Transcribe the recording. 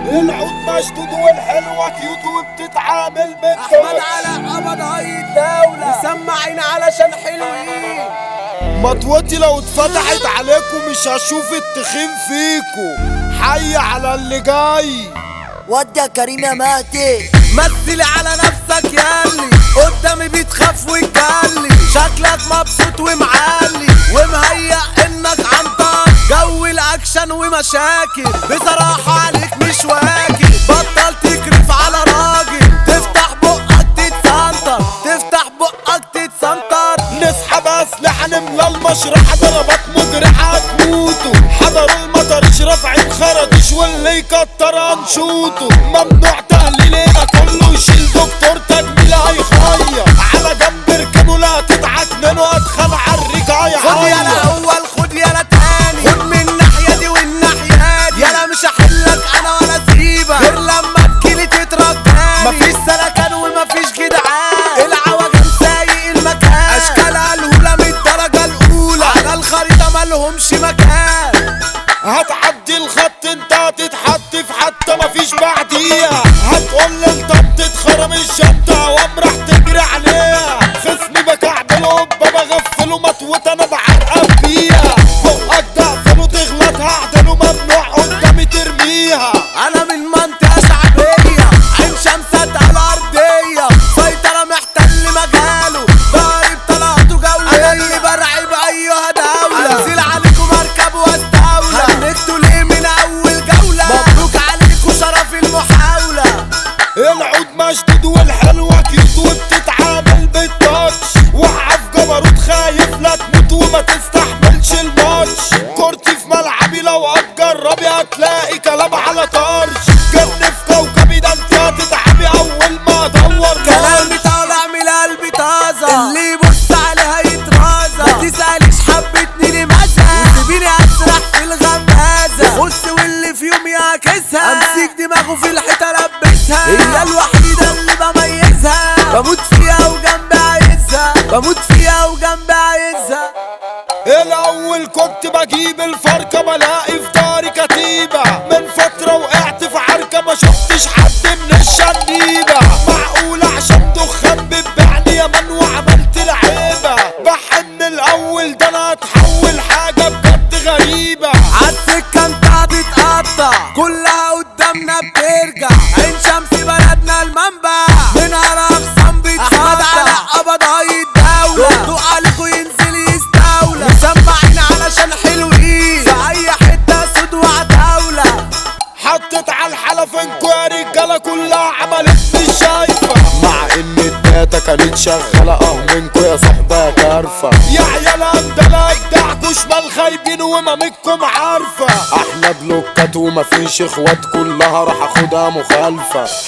العود مشدود والحلوة كيوت وبتتعامل احمد بالدور على قبض هاي الدولة مسمعين علشان حلوين مطوتي لو اتفتحت عليكم مش هشوف التخين فيكو حي على اللي جاي ودي يا كريم يا مهدي مثل على نفسك يالي قدامي بتخاف وتجلي شكلك مبسوط ومعلي ومهيأ انك عنطر جو الاكشن ومشاكل بصراحة عليك مش واكل بطل تكرف على راجل تفتح بقك تتسنطر تفتح بقك تتسنطر نسحب اسلحة نملى المشرحة ضربات مجرحة تموتوا حضر المطر اشرف عين خرطش واللي يكتر هنشوطه ممنوع تهليل هنا كله يشيل دكتور تجميل هيخير على جنب اركنوا لا تتعكننوا ادخل عالريك خد يالا هيحير اول خد يالا تاني خد من الناحية دي والناحية دي يالا مش هحلك انا ولا سيبك غير لما تجيلي تترجاني مفيش سلكان ومفيش جدعان العوجل سايق المكان اشكالها الهولة من الدرجة الاولى على الخريطة مالهمش مكان هتعدي الخط انت هتتحط في حتى مفيش بعديها هتقول لي انت بتتخرم الشطة وامرح تجري عليها خصمي بكعبله بابا غفله مطوط انا بعرقب بيها بقك تقفله تغلط هعدله ممنوع قدامي ترميها انا من منطقة شعبية عين شمسة الارضية سيطرة محتل مجاله ضارب طلعته جولة انا اللي برعب ايها دولة انزل عليكم اركب واستولى هنكتوا ليه من اول جولة مبروك عليكم شرف المحاولة العود مشدود والحلوة كيوت وبتتعامل بالتاتش وقع في جبروت خايف لا تموت وما تستحملش الماتش كورتي في ملعبي لو هتجربي هتلاقي كلام على طرش جن في كوكبي ده انت هتتعبي اول ما ادور كلامي مارش طالع من قلبي طازة اللي يبص عليها يترازة ما تسأليش حبتني لماذا وسيبيني اسرح في الغمازة بص واللي في يوم يعكسها امسك دماغه في الحيطة البسها هي الوحيدة اللي بميزها بموت فيها وجنبي عايزها بموت فيها وجنبي عايزها الاول كنت بجيب الفركة بلاقي في داري كتيبة من فترة وقعت في عركة ما شفتش حد من الشنيبة معقولة عشان دخان بتبيعني يا من وعملت العيبة بحن الاول ده انا هتحول حاجة بجد غريبة عالسكة انت هتتقطع كلها قدامنا بترجع عين شمس بلدنا المنبع منها الاقسام بتصدع احمد على قبض هاي الدولة ردوا عليكوا ينزل يستولى مسمعين علشان حلوين في اي حتة سود وعتاولة حطت على الحلفينكو يا رجالة كلها عملت مش شايفة مع ان الداتا كانت شغالة اه منكو يا صحبة يا كارفة يا عيال اندلا ابدعكوا شمال خايبين ومامتكم عارفة احلى بلوكات ومفيش اخوات كلها راح اخدها مخالفة